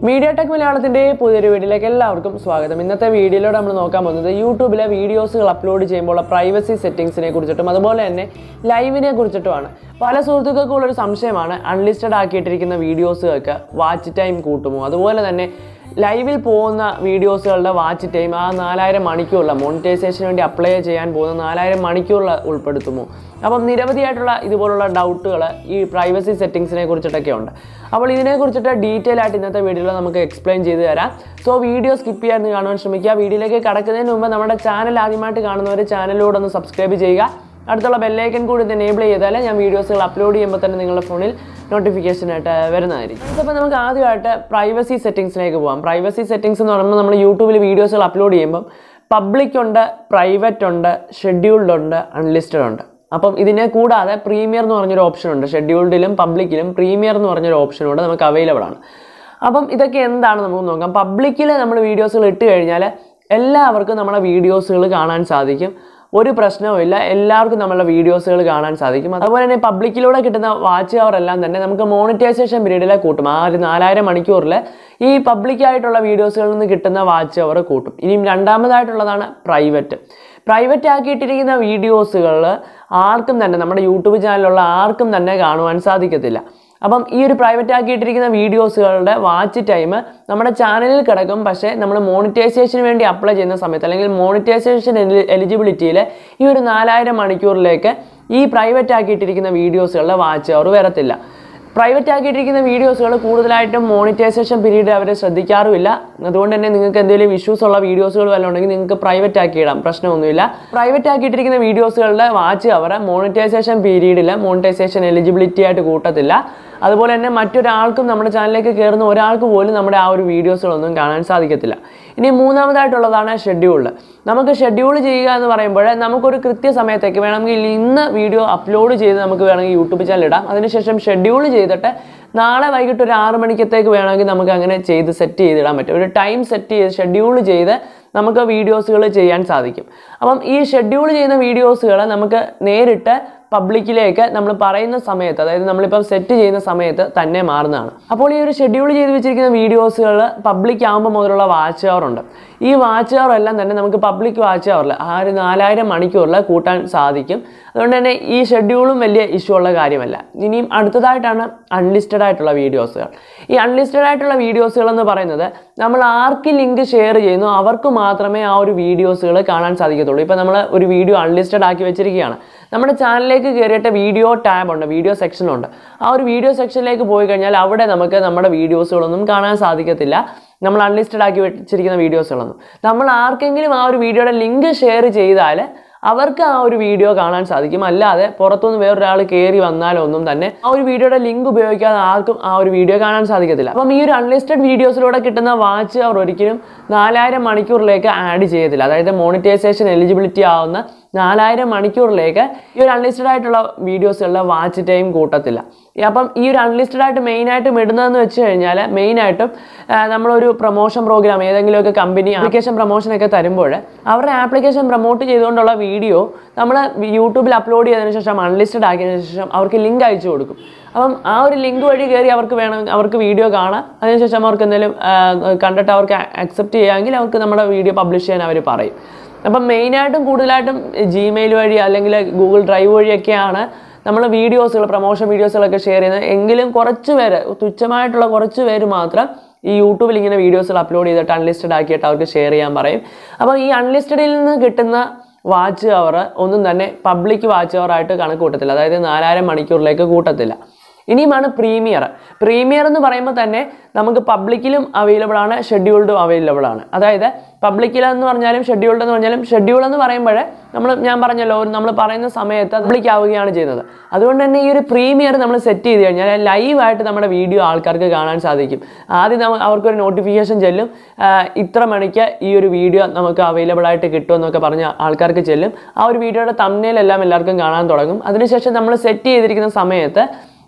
media tech മലയാളത്തിൻ്റെ പുതിയൊരു വീഡിയോയിലേക്ക് എല്ലാവർക്കും സ്വാഗതം ഇന്നത്തെ വീഡിയോയിലൂടെ നമ്മൾ നോക്കാൻ പോകുന്നത് യൂട്യൂബിലെ വീഡിയോസുകൾ അപ്ലോഡ് ചെയ്യുമ്പോൾ പ്രൈവസി സെറ്റിംഗ്സിനെ കുറിച്ചിട്ടും അതുപോലെ തന്നെ ലൈവിനെ കുറിച്ചിട്ടുമാണ് പല സുഹൃത്തുക്കൾക്കും ഉള്ളൊരു സംശയമാണ് അൺലിസ്റ്റഡ് ആക്കിയിട്ടിരിക്കുന്ന വീഡിയോസുകൾക്ക് വാച്ച് ടൈം കൂട്ടുമോ അതുപോലെ തന്നെ ലൈവിൽ പോകുന്ന വീഡിയോസുകളുടെ വാച്ച് ടൈം ആ നാലായിരം മണിക്കൂറുള്ള മോണിറ്റൈസേഷന് വേണ്ടി അപ്ലൈ ചെയ്യാൻ പോകുന്ന നാലായിരം മണിക്കൂറിൽ ഉൾപ്പെടുത്തുമോ അപ്പം നിരവധിയായിട്ടുള്ള ഇതുപോലുള്ള ഡൗട്ടുകൾ ഈ പ്രൈവസി സെറ്റിങ്സിനെ കുറിച്ചിട്ടൊക്കെ ഉണ്ട് അപ്പോൾ ഇതിനെക്കുറിച്ചിട്ട് ഡീറ്റെയിൽ ആയിട്ട് ഇന്നത്തെ വീഡിയോയിൽ നമുക്ക് എക്സ്പ്ലെയിൻ ചെയ്ത് തരാം സോ വീഡിയോ സ്കിപ്പ് ചെയ്യാൻ കാണുവാൻ ശ്രമിക്കുക വീഡിയോയിലേക്ക് കടക്കുന്നതിന് മുമ്പ് നമ്മുടെ ചാനൽ ആദ്യമായിട്ട് കാണുന്നവർ ചാനലിലൂടെ ഒന്ന് സബ്സ്ക്രൈബ് ചെയ്യുക അടുത്തുള്ള ബെല്ലൈക്കൻ കൂടി ഇത് എനേബിൾ ചെയ്താൽ ഞാൻ വീഡിയോസുകൾ അപ്ലോഡ് ചെയ്യുമ്പോൾ തന്നെ നിങ്ങളുടെ ഫോണിൽ നോട്ടിഫിക്കേഷൻ ആയിട്ട് വരുന്നതായിരിക്കും അപ്പോൾ നമുക്ക് ആദ്യമായിട്ട് പ്രൈവസി സെറ്റിങ്സിലേക്ക് പോകാം പ്രൈവസി സെറ്റിങ്സ് എന്ന് പറയുമ്പോൾ നമ്മൾ യൂട്യൂബിൽ വീഡിയോസുകൾ അപ്ലോഡ് ചെയ്യുമ്പം പബ്ലിക് ഉണ്ട് പ്രൈവറ്റ് ഉണ്ട് ഷെഡ്യൂൾഡ് ഉണ്ട് അൺലിസ്റ്റഡ് ഉണ്ട് അപ്പം ഇതിനെ കൂടാതെ പ്രീമിയർ എന്ന് പറഞ്ഞൊരു ഓപ്ഷൻ ഉണ്ട് ഷെഡ്യൂൾഡിലും പബ്ലിക്കിലും പ്രീമിയർ എന്ന് പറഞ്ഞൊരു ഓപ്ഷൻ കൂടെ നമുക്ക് അവൈലബിൾ ആണ് അപ്പം ഇതൊക്കെ എന്താണ് നമുക്ക് നോക്കാം പബ്ലിക്കിൽ നമ്മൾ വീഡിയോസുകൾ ഇട്ട് കഴിഞ്ഞാൽ എല്ലാവർക്കും നമ്മുടെ വീഡിയോസുകൾ കാണാൻ സാധിക്കും ഒരു പ്രശ്നവുമില്ല എല്ലാവർക്കും നമ്മളുടെ വീഡിയോസുകൾ കാണാൻ സാധിക്കും അതുപോലെ തന്നെ പബ്ലിക്കിലൂടെ കിട്ടുന്ന വാച്ച് അവർ എല്ലാം തന്നെ നമുക്ക് മോണിറ്റൈസേഷൻ പീരീഡിലെ കൂട്ടും ആ ഒരു നാലായിരം മണിക്കൂറിൽ ഈ പബ്ലിക്കായിട്ടുള്ള വീഡിയോസുകളിൽ നിന്ന് കിട്ടുന്ന വാച്ച് അവർ കൂട്ടും ഇനിയും രണ്ടാമതായിട്ടുള്ളതാണ് പ്രൈവറ്റ് പ്രൈവറ്റ് ആക്കിയിട്ടിരിക്കുന്ന വീഡിയോസുകൾ ആർക്കും തന്നെ നമ്മുടെ യൂട്യൂബ് ചാനലിലുള്ള ആർക്കും തന്നെ കാണുവാൻ സാധിക്കത്തില്ല അപ്പം ഈ ഒരു പ്രൈവറ്റ് ആക്കിയിട്ടിരിക്കുന്ന വീഡിയോസുകളുടെ വാച്ച് ടൈം നമ്മുടെ ചാനലിൽ കിടക്കും പക്ഷേ നമ്മൾ മോണിറ്റൈസേഷന് വേണ്ടി അപ്ലൈ ചെയ്യുന്ന സമയത്ത് അല്ലെങ്കിൽ മോണിറ്റൈസേഷൻ എലിജിബിലിറ്റിയിൽ ഈ ഒരു നാലായിരം മണിക്കൂറിലേക്ക് ഈ പ്രൈവറ്റ് ആക്കിയിട്ടിരിക്കുന്ന വീഡിയോസുകളുടെ വാച്ച് അവർ വരത്തില്ല പ്രൈവറ്റ് ആക്കിയിട്ടിരിക്കുന്ന വീഡിയോസുകൾ കൂടുതലായിട്ടും മോണിറ്റൈസേഷൻ പീരീഡ് അവർ ശ്രദ്ധിക്കാറുമില്ല അതുകൊണ്ട് തന്നെ നിങ്ങൾക്ക് എന്തെങ്കിലും ഇഷ്യൂസ് ഉള്ള വീഡിയോസുകൾ വല്ലതും ഉണ്ടെങ്കിൽ നിങ്ങൾക്ക് പ്രൈവറ്റ് ആക്കിയിടാം പ്രശ്നമൊന്നുമില്ല പ്രൈവറ്റ് ആക്കിയിട്ടിരിക്കുന്ന വീഡിയോസുകളുടെ വാച്ച് അവർ മോണിറ്റൈസേഷൻ പീരീഡിൽ മോണിറ്റൈസേഷൻ എലിജിബിലിറ്റി ആയിട്ട് കൂട്ടത്തില്ല അതുപോലെ തന്നെ മറ്റൊരാൾക്കും നമ്മുടെ ചാനലിലേക്ക് കയറുന്ന ഒരാൾക്ക് പോലും നമ്മുടെ ആ ഒരു വീഡിയോസുകളൊന്നും കാണാൻ സാധിക്കത്തില്ല ഇനി മൂന്നാമതായിട്ടുള്ളതാണ് ഷെഡ്യൂൾ നമുക്ക് ഷെഡ്യൂൾ ചെയ്യുക എന്ന് പറയുമ്പോൾ നമുക്കൊരു കൃത്യസമയത്തേക്ക് വേണമെങ്കിൽ ഇന്ന് വീഡിയോ അപ്ലോഡ് ചെയ്ത് നമുക്ക് വേണമെങ്കിൽ യൂട്യൂബ് ചാനൽ ഇടാം അതിനുശേഷം ഷെഡ്യൂൾ ചെയ്തിട്ട് നാളെ വൈകിട്ട് ഒരു ആറ് മണിക്കത്തേക്ക് വേണമെങ്കിൽ നമുക്ക് അങ്ങനെ ചെയ്ത് സെറ്റ് ചെയ്തിടാൻ പറ്റും ഒരു ടൈം സെറ്റ് ചെയ്ത് ഷെഡ്യൂൾ ചെയ്ത് നമുക്ക് വീഡിയോസുകൾ ചെയ്യാൻ സാധിക്കും അപ്പം ഈ ഷെഡ്യൂൾ ചെയ്യുന്ന വീഡിയോസുകൾ നമുക്ക് നേരിട്ട് പബ്ലിക്കിലേക്ക് നമ്മൾ പറയുന്ന സമയത്ത് അതായത് നമ്മളിപ്പം സെറ്റ് ചെയ്യുന്ന സമയത്ത് തന്നെ മാറുന്നതാണ് അപ്പോൾ ഈ ഒരു ഷെഡ്യൂൾ ചെയ്ത് വെച്ചിരിക്കുന്ന വീഡിയോസുകൾ പബ്ലിക് ആകുമ്പോൾ മുതലുള്ള വാച്ച് അവർ ഉണ്ട് ഈ വാച്ച് അവർ എല്ലാം തന്നെ നമുക്ക് പബ്ലിക് വാച്ച് അവറിൽ ആ ഒരു നാലായിരം മണിക്കൂറിൽ കൂട്ടാൻ സാധിക്കും അതുകൊണ്ട് തന്നെ ഈ ഷെഡ്യൂളും വലിയ ഇഷ്യൂ ഉള്ള കാര്യമല്ല ഇനിയും അടുത്തതായിട്ടാണ് അൺലിസ്റ്റഡ് ആയിട്ടുള്ള വീഡിയോസുകൾ ഈ അൺലിസ്റ്റഡ് ആയിട്ടുള്ള വീഡിയോസുകൾ എന്ന് പറയുന്നത് നമ്മൾ ആർക്ക് ലിങ്ക് ഷെയർ ചെയ്യുന്നു അവർക്ക് മാത്രമേ ആ ഒരു വീഡിയോസുകൾ കാണാൻ സാധിക്കത്തുള്ളൂ ഇപ്പോൾ നമ്മൾ ഒരു വീഡിയോ അൺലിസ്റ്റഡ് ആക്കി വെച്ചിരിക്കുകയാണ് നമ്മുടെ ചാനലിലേക്ക് കയറിയിട്ട് വീഡിയോ ടാബ് ഉണ്ട് വീഡിയോ സെക്ഷൻ ഉണ്ട് ആ ഒരു വീഡിയോ സെക്ഷനിലേക്ക് പോയി കഴിഞ്ഞാൽ അവിടെ നമുക്ക് നമ്മുടെ വീഡിയോസുകളൊന്നും കാണാൻ സാധിക്കത്തില്ല നമ്മൾ അൺലിസ്റ്റഡ് ആക്കി വെച്ചിരിക്കുന്ന വീഡിയോസുകളൊന്നും നമ്മൾ ആർക്കെങ്കിലും ആ ഒരു വീഡിയോയുടെ ലിങ്ക് ഷെയർ ചെയ്താൽ അവർക്ക് ആ ഒരു വീഡിയോ കാണാൻ സാധിക്കും അല്ലാതെ പുറത്തുനിന്ന് വേറൊരാൾ കയറി വന്നാലൊന്നും തന്നെ ആ ഒരു വീഡിയോയുടെ ലിങ്ക് ഉപയോഗിക്കാതെ ആർക്കും ആ ഒരു വീഡിയോ കാണാൻ സാധിക്കത്തില്ല അപ്പം ഈ ഒരു അൺലിസ്റ്റഡ് വീഡിയോസിലൂടെ കിട്ടുന്ന വാച്ച് അവർ ഒരിക്കലും നാലായിരം മണിക്കൂറിലേക്ക് ആഡ് ചെയ്യത്തില്ല അതായത് മോണിറ്റൈസേഷൻ എലിജിബിലിറ്റി ആവുന്ന നാലായിരം മണിക്കൂറിലേക്ക് ഈ ഒരു അൺലിസ്റ്റഡ് ആയിട്ടുള്ള വീഡിയോസുകളുടെ വാച്ച് ടൈം കൂട്ടത്തില്ല ഈ അപ്പം ഈ ഒരു അൺലിസ്റ്റഡ് ആയിട്ട് മെയിനായിട്ടും ഇടുന്നതെന്ന് വെച്ച് കഴിഞ്ഞാൽ മെയിനായിട്ടും നമ്മളൊരു പ്രൊമോഷൻ പ്രോഗ്രാം ഏതെങ്കിലുമൊക്കെ കമ്പനി ആപ്ലിക്കേഷൻ പ്രൊമോഷനൊക്കെ തരുമ്പോൾ അവരുടെ ആപ്ലിക്കേഷൻ പ്രൊമോട്ട് ചെയ്തുകൊണ്ടുള്ള വീഡിയോ നമ്മൾ യൂട്യൂബിൽ അപ്ലോഡ് ചെയ്തതിന് ശേഷം അൺലിസ്റ്റഡ് ആക്കിയതിന് ശേഷം അവർക്ക് ലിങ്ക് അയച്ചു കൊടുക്കും അപ്പം ആ ഒരു ലിങ്ക് വഴി കയറി അവർക്ക് വേണം അവർക്ക് വീഡിയോ കാണാം അതിനുശേഷം അവർക്ക് എന്തെങ്കിലും കണ്ടിട്ട് അവർക്ക് അക്സെപ്റ്റ് ചെയ്യാമെങ്കിൽ അവർക്ക് നമ്മുടെ വീഡിയോ പബ്ലിഷ് ചെയ്യാൻ അവർ പറയും അപ്പം മെയിനായിട്ടും കൂടുതലായിട്ടും ജിമെയിൽ വഴി അല്ലെങ്കിൽ ഗൂഗിൾ ഡ്രൈവ് വഴിയൊക്കെയാണ് നമ്മൾ വീഡിയോസുകൾ പ്രൊമോഷൻ വീഡിയോസുകളൊക്കെ ഷെയർ ചെയ്യുന്നത് എങ്കിലും കുറച്ച് പേര് തുച്ഛമായിട്ടുള്ള കുറച്ച് പേര് മാത്രം ഈ യൂട്യൂബിൽ ഇങ്ങനെ വീഡിയോസുകൾ അപ്ലോഡ് ചെയ്തിട്ട് അൺലിസ്റ്റഡ് ആക്കിയിട്ട് അവർക്ക് ഷെയർ ചെയ്യാൻ പറയും അപ്പോൾ ഈ അൺലിസ്റ്റഡിൽ നിന്ന് കിട്ടുന്ന വാച്ച് അവർ ഒന്നും തന്നെ പബ്ലിക് വാച്ച് അവർ ആയിട്ട് കണക്ക് കൂട്ടത്തില്ല അതായത് നാലായിരം മണിക്കൂറിലേക്ക് കൂട്ടത്തില്ല ഇനിയുമാണ് പ്രീമിയർ പ്രീമിയർ എന്ന് പറയുമ്പോൾ തന്നെ നമുക്ക് പബ്ലിക്കിലും അവൈലബിൾ ആണ് ഷെഡ്യൂൾഡും അവൈലബിൾ ആണ് അതായത് പബ്ലിക്കിൽ എന്ന് പറഞ്ഞാലും ഷെഡ്യൂൾഡ് എന്ന് പറഞ്ഞാലും ഷെഡ്യൂൾ എന്ന് പറയുമ്പോൾ നമ്മൾ ഞാൻ പറഞ്ഞല്ലോ നമ്മൾ പറയുന്ന സമയത്ത് പബ്ലിക് ആവുകയാണ് ചെയ്യുന്നത് അതുകൊണ്ട് തന്നെ ഈ ഒരു പ്രീമിയർ നമ്മൾ സെറ്റ് ചെയ്ത് കഴിഞ്ഞാൽ ലൈവായിട്ട് നമ്മുടെ വീഡിയോ ആൾക്കാർക്ക് കാണാൻ സാധിക്കും ആദ്യം നമ്മ അവർക്കൊരു നോട്ടിഫിക്കേഷൻ ചെല്ലും ആ, ഇത്ര മണിക്ക് ഈ ഒരു വീഡിയോ നമുക്ക് അവൈലബിൾ ആയിട്ട് കിട്ടുമെന്നൊക്കെ പറഞ്ഞ് ആൾക്കാർക്ക് ചെല്ലും ആ ഒരു വീഡിയോയുടെ തമ്മിലെല്ലാം എല്ലാവർക്കും കാണാൻ തുടങ്ങും അതിനുശേഷം നമ്മൾ സെറ്റ് ചെയ്തിരിക്കുന്ന സമയത്ത്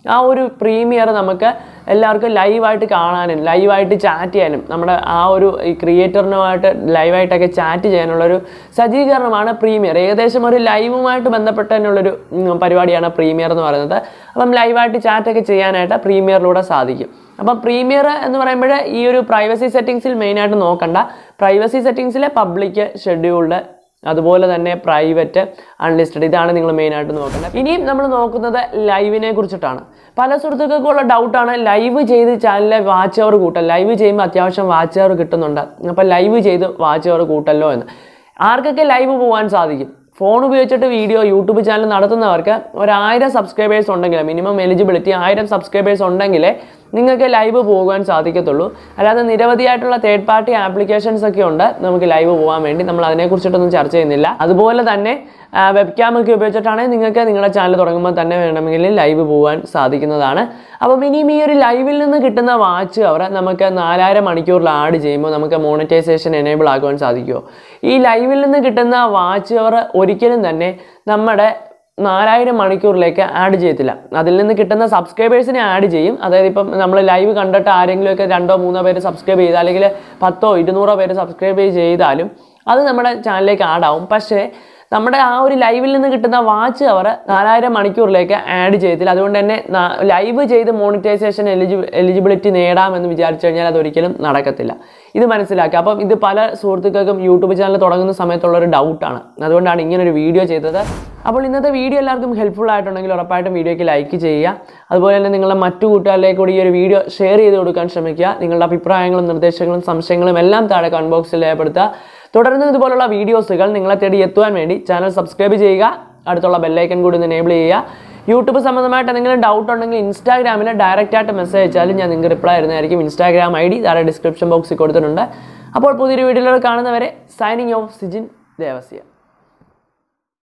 ആ ഒരു പ്രീമിയർ നമുക്ക് എല്ലാവർക്കും ലൈവായിട്ട് കാണാനും ലൈവായിട്ട് ചാറ്റ് ചെയ്യാനും നമ്മുടെ ആ ഒരു ഈ ക്രിയേറ്ററിനുമായിട്ട് ലൈവായിട്ടൊക്കെ ചാറ്റ് ചെയ്യാനുള്ളൊരു സജ്ജീകരണമാണ് പ്രീമിയർ ഏകദേശം ഒരു ലൈവുമായിട്ട് ബന്ധപ്പെട്ട് തന്നെയുള്ളൊരു ഉം, പരിപാടിയാണ് പ്രീമിയർ എന്ന് പറയുന്നത് അപ്പം ലൈവായിട്ട് ചാറ്റൊക്കെ ചെയ്യാനായിട്ട് പ്രീമിയറിലൂടെ സാധിക്കും അപ്പം പ്രീമിയർ എന്ന് പറയുമ്പോൾ ഈ ഒരു പ്രൈവസി സെറ്റിങ്സിൽ മെയിനായിട്ട് നോക്കണ്ട പ്രൈവസി സെറ്റിങ്സിലെ പബ്ലിക് ഷെഡ്യൂൾഡ് അതുപോലെ തന്നെ പ്രൈവറ്റ് അൺലിസ്റ്റഡ് ഇതാണ് നിങ്ങൾ മെയിനായിട്ട് നോക്കേണ്ടത് ഇനിയും നമ്മൾ നോക്കുന്നത് ലൈവിനെ കുറിച്ചിട്ടാണ് പല സുഹൃത്തുക്കൾക്കുള്ള ഡൗട്ടാണ് ലൈവ് ചെയ്ത് ചാനലിലെ വാച്ച് അവർ കൂട്ടൽ ലൈവ് ചെയ്യുമ്പോൾ അത്യാവശ്യം വാച്ച് അവർ കിട്ടുന്നുണ്ട് അപ്പോൾ ലൈവ് ചെയ്ത് വാച്ച് അവർ കൂട്ടല്ലോ എന്ന് ആർക്കൊക്കെ ലൈവ് പോകാൻ സാധിക്കും ഫോൺ ഉപയോഗിച്ചിട്ട് വീഡിയോ യൂട്യൂബ് ചാനൽ നടത്തുന്നവർക്ക് ഒരായിരം സബ്സ്ക്രൈബേഴ്സ് ഉണ്ടെങ്കിൽ മിനിമം എലിജിബിലിറ്റി ആയിരം സബ്സ്ക്രൈബേഴ്സ് ഉണ്ടെങ്കിലേ നിങ്ങൾക്ക് ലൈവ് പോകാൻ സാധിക്കത്തുള്ളൂ അല്ലാതെ നിരവധിയായിട്ടുള്ള തേർഡ് പാർട്ടി ആപ്ലിക്കേഷൻസ് ഒക്കെ ഉണ്ട് നമുക്ക് ലൈവ് പോകാൻ വേണ്ടി നമ്മൾ അതിനെക്കുറിച്ചിട്ടൊന്നും ചർച്ച ചെയ്യുന്നില്ല അതുപോലെ തന്നെ വെബ് ക്യാം ഒക്കെ ഉപയോഗിച്ചിട്ടാണെങ്കിൽ നിങ്ങൾക്ക് നിങ്ങളുടെ ചാനൽ തുടങ്ങുമ്പോൾ തന്നെ വേണമെങ്കിൽ ലൈവ് പോകാൻ സാധിക്കുന്നതാണ് അപ്പം ഇനിയും ഈ ഒരു ലൈവിൽ നിന്ന് കിട്ടുന്ന വാച്ച് അവർ നമുക്ക് നാലായിരം മണിക്കൂറിൽ ആഡ് ചെയ്യുമ്പോൾ നമുക്ക് മോണിറ്റൈസേഷൻ എനേബിൾ ആക്കുവാൻ സാധിക്കുമോ ഈ ലൈവിൽ നിന്ന് കിട്ടുന്ന വാച്ച് അവർ ഒരിക്കലും തന്നെ നമ്മുടെ നാലായിരം മണിക്കൂറിലേക്ക് ആഡ് ചെയ്യത്തില്ല അതിൽ നിന്ന് കിട്ടുന്ന സബ്സ്ക്രൈബേഴ്സിനെ ആഡ് ചെയ്യും അതായത് ഇപ്പം നമ്മൾ ലൈവ് കണ്ടിട്ട് ആരെങ്കിലുമൊക്കെ രണ്ടോ മൂന്നോ പേര് സബ്സ്ക്രൈബ് ചെയ്ത് അല്ലെങ്കിൽ പത്തോ ഇരുന്നൂറോ പേര് സബ്സ്ക്രൈബ് ചെയ്താലും അത് നമ്മുടെ ചാനലിലേക്ക് ആഡ് ആവും പക്ഷേ നമ്മുടെ ആ ഒരു ലൈവിൽ നിന്ന് കിട്ടുന്ന വാച്ച് അവർ നാലായിരം മണിക്കൂറിലേക്ക് ആഡ് ചെയ്യത്തില്ല അതുകൊണ്ട് തന്നെ ലൈവ് ചെയ്ത് മോണിറ്റൈസേഷൻ എലിജി എലിജിബിലിറ്റി നേടാമെന്ന് വിചാരിച്ചു കഴിഞ്ഞാൽ അതൊരിക്കലും നടക്കത്തില്ല ഇത് മനസ്സിലാക്കുക അപ്പം ഇത് പല സുഹൃത്തുക്കൾക്കും യൂട്യൂബ് ചാനൽ തുടങ്ങുന്ന സമയത്തുള്ള ഒരു ഡൗട്ടാണ് അതുകൊണ്ടാണ് ഇങ്ങനെ ഒരു വീഡിയോ ചെയ്തത് അപ്പോൾ ഇന്നത്തെ വീഡിയോ എല്ലാവർക്കും ഹെൽപ്ഫുൾ ആയിട്ടുണ്ടെങ്കിൽ ഉറപ്പായിട്ടും വീഡിയോയ്ക്ക് ലൈക്ക് ചെയ്യുക അതുപോലെ തന്നെ നിങ്ങളുടെ മറ്റു കൂട്ടുകാരിലേക്ക് കൂടി ഈ ഒരു വീഡിയോ ഷെയർ ചെയ്ത് കൊടുക്കാൻ ശ്രമിക്കുക നിങ്ങളുടെ അഭിപ്രായങ്ങളും നിർദ്ദേശങ്ങളും സംശയങ്ങളും എല്ലാം താഴെ കമന്റ് ബോക്സിൽ രേഖപ്പെടുത്തുക തുടർന്ന് ഇതുപോലുള്ള വീഡിയോസുകൾ നിങ്ങളെ തേടി എത്തുവാൻ വേണ്ടി ചാനൽ സബ്സ്ക്രൈബ് ചെയ്യുക അടുത്തുള്ള ബെല്ലൈക്കൺ കൂടി ഒന്ന് എനേബിൾ ചെയ്യുക യൂട്യൂബ് സംബന്ധമായിട്ട് എന്തെങ്കിലും ഡൗട്ട് ഉണ്ടെങ്കിൽ ഇൻസ്റ്റാഗ്രാമിൽ ഡയറക്റ്റ് ആയിട്ട് മെസ്സേജ് അയച്ചാലും ഞാൻ നിങ്ങൾക്ക് റിപ്ലൈ തരുന്നതായിരിക്കും ഇൻസ്റ്റാഗ്രാം ഐ ഡി താഴെ ഡിസ്ക്രിപ്ഷൻ ബോക്സിൽ കൊടുത്തിട്ടുണ്ട് അപ്പോൾ പുതിയൊരു വീഡിയോയിൽ കാണുന്നവരെ സൈനിങ് ഓഫ് സിജിൻ ദേവസ്യ